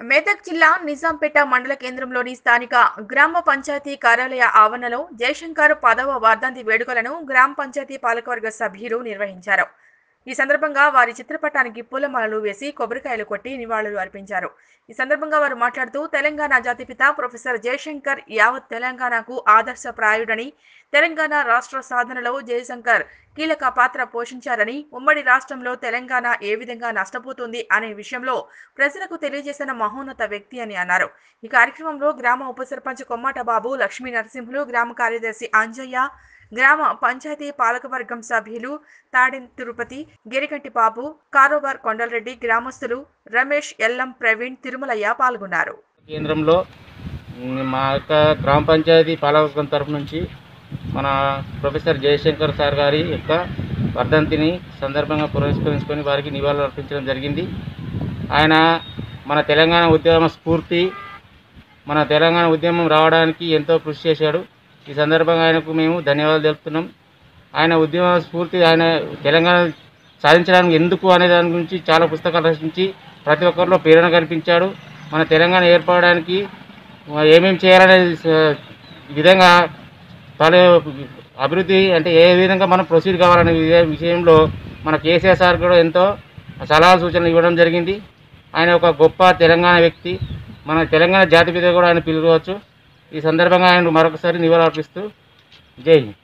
మెదక్ జిల్లా నిజాంపేట మండల కేంద్రంలోని స్థానిక గ్రామ పంచాయతీ కార్యాలయ ఆవరణలో జయశంకర్ పదవ వర్ధంతి వేడుకలను గ్రామ పంచాయతీ పాలకవర్గ సభ్యులు నిర్వహించారు ఈ సందర్భంగా వారి చిత్రపటానికి పూలమాలలు వేసి కొబ్బరికాయలు కొట్టి నివాళులు అర్పించారు ఈ సందర్భంగా వారు మాట్లాడుతూ తెలంగాణ జాతిపిత ప్రొఫెసర్ జయశంకర్ యావత్ తెలంగాణకు ఆదర్శప్రాయుడని తెలంగాణ రాష్ట్ర సాధనలో జయశంకర్ కీలక పాత్ర పోషించారని ఉమ్మడి రాష్ట్రంలో తెలంగాణ ఏ విధంగా నష్టపోతుంది అనే విషయంలో ప్రజలకు తెలియజేసిన మహోన్నత వ్యక్తి అని అన్నారు ఈ కార్యక్రమంలో గ్రామ ఉప సర్పంచ్ కొమ్మాట బాబు లక్ష్మీ నరసింహులు గ్రామ కార్యదర్శి అంజయ్య గ్రామ పంచాయతీ పాలకవర్గం సభ్యులు తాడెం తిరుపతి గిరికంటి బాబు కారోబార్ కొండలరెడ్డి గ్రామస్తులు రమేష్ ఎల్లం ప్రవీణ్ తిరుమలయ్య పాల్గొన్నారు కేంద్రంలో మ్, మా యొక్క గ్రామ పంచాయతీ పాలకవర్గం తరఫు నుంచి మన ప్రొఫెసర్ జయశంకర్ సార్ గారి యొక్క వర్ధంతిని సందర్భంగా పురస్కరించుకొని వారికి నివాళులు అర్పించడం జరిగింది ఆయన మన తెలంగాణ ఉద్యమ స్ఫూర్తి మన తెలంగాణ ఉద్యమం రావడానికి ఎంతో కృషి చేశాడు ఈ సందర్భంగా ఆయనకు మేము ధన్యవాదాలు తెలుపుతున్నాం ఆయన ఉద్యమ స్ఫూర్తి ఆయన తెలంగాణ సాధించడానికి ఎందుకు అనే దాని గురించి చాలా పుస్తకాలు రచించి ప్రతి ఒక్కరిలో ప్రేరణ కల్పించాడు మన తెలంగాణ ఏర్పడడానికి ఏమేమి చేయాలనే స- విధంగా పలు అభివృద్ధి అంటే ఏ విధంగా మనం ప్రొసీడ్ కావాలనే విధ- విషయంలో మన కేసీఆర్ సార్ కూడా ఎంతో సలహాలు సూచనలు ఇవ్వడం జరిగింది ఆయన ఒక గొప్ప తెలంగాణ వ్యక్తి మన తెలంగాణ జాతిపిత కూడా ఆయన పిలువచ్చు ఈ సందర్భంగా ఆయన మరొకసారి నివాళులు అర్పిస్తూ జై హింద్